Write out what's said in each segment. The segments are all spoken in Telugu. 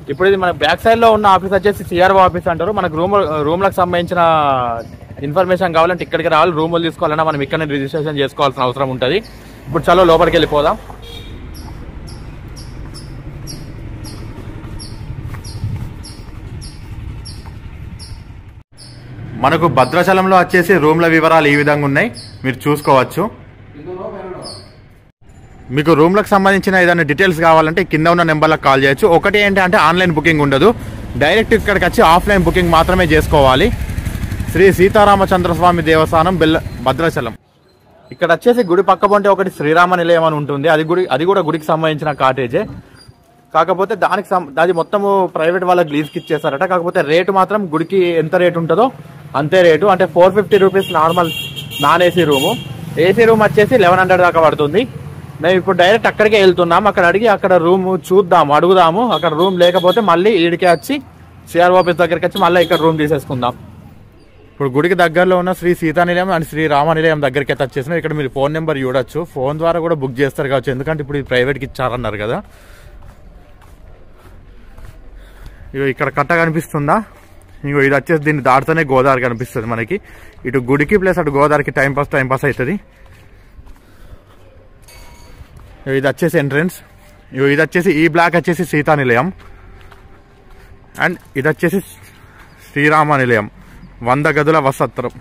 ఇప్పుడు ఇది మన బ్యాక్ సైడ్ లో ఉన్న ఆఫీస్ వచ్చేసి సిఆర్ఓ ఆఫీస్ అంటారు మనకు రూమ్ రూమ్లకు సంబంధించిన ఇన్ఫర్మేషన్ కావాలంటే ఇక్కడికి రావాలి రూములు తీసుకోవాలన్నా మనం ఇక్కడనే రిజిస్ట్రేషన్ చేసుకోవాల్సిన అవసరం ఉంటుంది ఇప్పుడు చలో లోపలికి వెళ్ళిపోదాం మనకు భద్రాచలంలో వచ్చేసి రూమ్ల వివరాలు ఈ విధంగా ఉన్నాయి మీరు చూసుకోవచ్చు మీకు రూమ్లకు సంబంధించిన ఏదైనా డీటెయిల్స్ కావాలంటే కింద ఉన్న నెంబర్లకు కాల్ చేయొచ్చు ఒకటి ఏంటి అంటే ఆన్లైన్ బుకింగ్ ఉండదు డైరెక్ట్ ఇక్కడికి వచ్చి ఆఫ్లైన్ బుకింగ్ మాత్రమే చేసుకోవాలి శ్రీ సీతారామచంద్రస్వామి దేవస్థానం బెల్ల భద్రాచలం ఇక్కడ వచ్చేసి గుడి పక్క పొంటే ఒకటి శ్రీరామ నిలయం అని ఉంటుంది అది గుడి అది కూడా గుడికి సంబంధించిన కాటేజే కాకపోతే దానికి సం- అది మొత్తము ప్రైవేట్ వాళ్ళకి లీజ్కి ఇచ్చేస్తారట కాకపోతే రేటు మాత్రం గుడికి ఎంత రేటు ఉంటుందో అంతే రేటు అంటే four fifty rupees normal non AC room AC room వచ్చేసి లెవెన్ హండ్రెడ్ దాకా పడుతుంది మేము ఇప్పుడు డైరెక్ట్ అక్కడికే వెళ్తున్నాం అక్కడ అడిగి అక్కడ రూమ్ చూద్దాము అడుగుదాము అక్కడ రూమ్ లేకపోతే మళ్ళీ ఈడికే వచ్చి సిఆర్ ఆఫీస్ దగ్గరికి వచ్చి మళ్ళీ ఇక్కడ రూమ్ తీసేసుకుందాం ఇప్పుడు గుడికి దగ్గరలో ఉన్న శ్రీ సీతా నిలయం అండ్ శ్రీ రామ నిలయం దగ్గరికి అయితే వచ్చేసిన ఇక్కడ మీరు ఫోన్ నెంబర్ చూడొచ్చు ఫోన్ ద్వారా కూడా బుక్ చేస్తారు కావచ్చు ఎందుకంటే ఇప్పుడు ఇది ప్రైవేట్కి ఇచ్చారన్నారు కదా ఇగో ఇక్కడ కట్ట కనిపిస్తుందా ఇంకో ఇది వచ్చేసి దీన్ని దాటితేనే గోదావరి కనిపిస్తుంది మనకి ఇటు గుడికి ప్లస్ అటు గోదావరికి టైం పాస్ టైం పాస్ అవుతుంది ఇగో ఇది వచ్చేసి ఎంట్రన్స్ ఇగో ఇది వచ్చేసి ఈ బ్లాక్ వచ్చేసి సీతా నిలయం అండ్ ఇది వచ్చేసి శ్రీరామ నిలయం వంద గదుల వసత్రం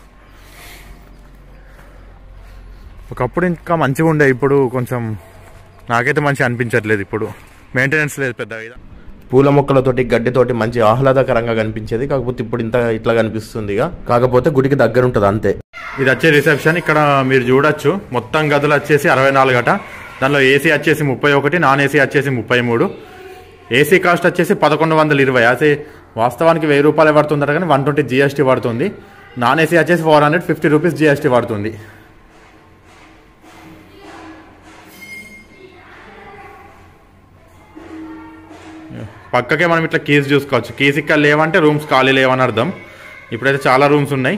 ఒకప్పుడు ఇంకా మంచిగా ఉండే ఇప్పుడు కొంచెం నాకైతే మంచిగా అనిపించట్లేదు ఇప్పుడు మెయింటెనెన్స్ లేదు పెద్దగా పూల మొక్కలతోటి గడ్డితోటి మంచి ఆహ్లాదకరంగా కనిపించేది కాకపోతే ఇప్పుడు ఇంత ఇట్లా కనిపిస్తుంది ఇక కాకపోతే గుడికి దగ్గర ఉంటుంది అంతే ఇది వచ్చే రిసెప్షన్ ఇక్కడ మీరు చూడొచ్చు మొత్తం గదులు వచ్చేసి అరవై నాలుగు అట దానిలో ఏసీ వచ్చేసి ముప్పై ఒకటి నాన్ ఏసీ వచ్చేసి ముప్పై మూడు ఏసీ కాస్ట్ వచ్చేసి పదకొండు వందల ఇరవై అదే వాస్తవానికి వెయ్యి రూపాయలు పడుతుందట కానీ వన్ ట్వంటీ జిఎస్టీ పడుతుంది నాన్ ఏసీ వచ్చేసి four hundred fifty rupees GST పడుతుంది పక్కకే మనం ఇట్లా కీస్ చూసుకోవచ్చు కీస్ ఇక్కడ లేవంటే రూమ్స్ ఖాళీ లేవని అర్థం ఇప్పుడైతే చాలా రూమ్స్ ఉన్నాయి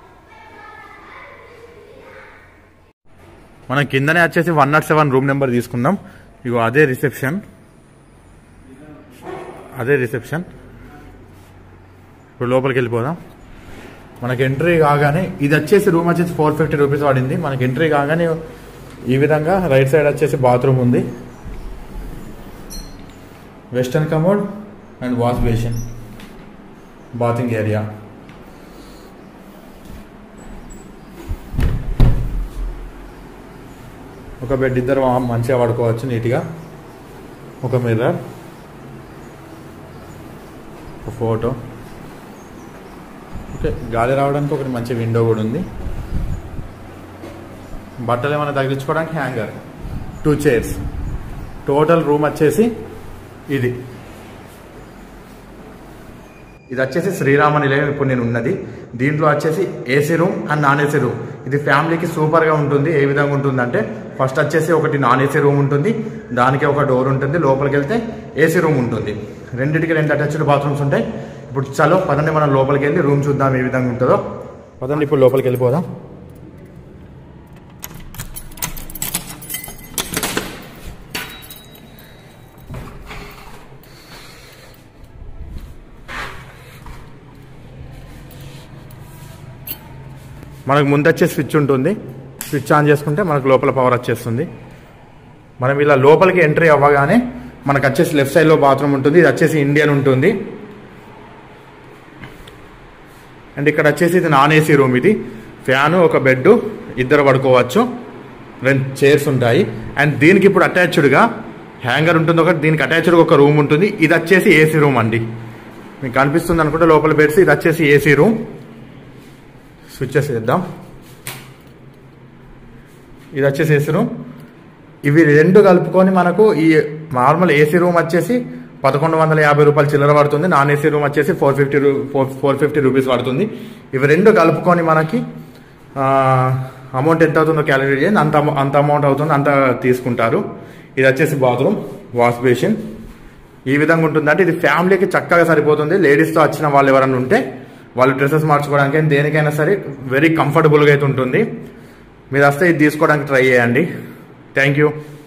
మనం కిందనే వచ్చేసి one nought seven room number తీసుకుందాం ఇగో అదే రిసెప్షన్ అదే రిసెప్షన్ ఇప్పుడు లోపలికి వెళ్ళిపోదాం మనకి ఎంట్రీ కాగానే ఇది వచ్చేసి రూమ్ వచ్చేసి ఫోర్ ఫిఫ్టీ రూపీస్ పడింది మనకి ఎంట్రీ కాగానే ఈ విధంగా రైట్ సైడ్ వచ్చేసి బాత్రూమ్ ఉంది western commode and wash basin bathing area ఒక బెడ్ ఇద్దరు మా- మంచిగా పడుకోవచ్చు నీట్గా ఒక మిర్రర్ ఒక ఫోటో ఓకే గాలి రావడానికి ఒకటి మంచి విండో కూడా ఉంది బట్టలు ఏమైనా తగిలించుకోవడానికి hanger two chairs total room వచ్చేసి ఇది ఇది వచ్చేసి శ్రీరామ నిలయం ఇప్పుడు నేను ఉన్నది దీంట్లో వచ్చేసి AC room and non AC room ఇది ఫ్యామిలీకి సూపర్గా ఉంటుంది ఏ విధంగా ఉంటుందంటే ఫస్ట్ వచ్చేసి ఒకటి నాన్ ఏసీ రూమ్ ఉంటుంది దానికి ఒక డోర్ ఉంటుంది లోపలికి వెళ్తే ఏసీ రూమ్ ఉంటుంది రెండింటికి రెండు అటాచ్డ్ బాత్రూమ్స్ ఉంటాయి ఇప్పుడు చలో పదండి మనం లోపలికి వెళ్ళి రూమ్ చూద్దాం ఏ విధంగా ఉంటుందో పదండి ఇప్పుడు లోపలికి వెళ్ళిపోదాం మనకు ముందు వచ్చే స్విచ్ ఉంటుంది స్విచ్ ఆన్ చేసుకుంటే మనకు లోపల పవర్ వచ్చేస్తుంది మనం ఇలా లోపలికి ఎంట్రీ అవ్వగానే మనకు వచ్చేసి లెఫ్ట్ సైడ్లో బాత్రూమ్ ఉంటుంది ఇది వచ్చేసి ఇండియన్ ఉంటుంది అండ్ ఇక్కడ వచ్చేసి ఇది నాన్ ఏసీ రూమ్ ఇది ఫ్యాను ఒక బెడ్ ఇద్దరు పడుకోవచ్చు రెండు చైర్స్ ఉంటాయి అండ్ దీనికి ఇప్పుడు అటాచ్డ్గా హ్యాంగర్ ఉంటుంది ఒకటి దీనికి అటాచ్డ్గా ఒక రూమ్ ఉంటుంది ఇది వచ్చేసి ఏసీ రూమ్ అండి మీకు కనిపిస్తుంది అనుకుంటే లోపల బెడ్స్ ఇది వచ్చేసి ఏసీ రూమ్ స్విచ్చెస్ చేద్దాం ఇది వచ్చేసి ఏసీ రూమ్ ఇవి రెండు కలుపుకొని మనకు ఈ నార్మల్ ఏసీ రూమ్ వచ్చేసి పదకొండు వందల యాభై రూపాయలు చిల్లర పడుతుంది నాన్ ఏసీ రూమ్ వచ్చేసి ఫోర్ ఫిఫ్టీ రూ ఫోర్ ఫోర్ ఫిఫ్టీ రూపీస్ పడుతుంది ఇవి రెండు కలుపుకొని మనకి అమౌంట్ ఎంత అవుతుందో క్యాలిక్యులేట్ చేయండి అంత అమౌ- అంత అమౌంట్ అవుతుంది అంత తీసుకుంటారు ఇది వచ్చేసి బాత్రూమ్ వాష్ బేసిన్ ఈ విధంగా ఉంటుందంటే ఇది ఫ్యామిలీకి చక్కగా సరిపోతుంది లేడీస్తో వచ్చిన వాళ్ళు ఎవరైనా ఉంటే వాళ్ళు డ్రెస్సెస్ మార్చుకోవడానికి అయినా దేనికైనా సరే వెరీ కంఫర్టబుల్గా అయితే ఉంటుంది మీరు వస్తే ఇది తీసుకోవడానికి ట్రై చేయండి థ్యాంక్ యూ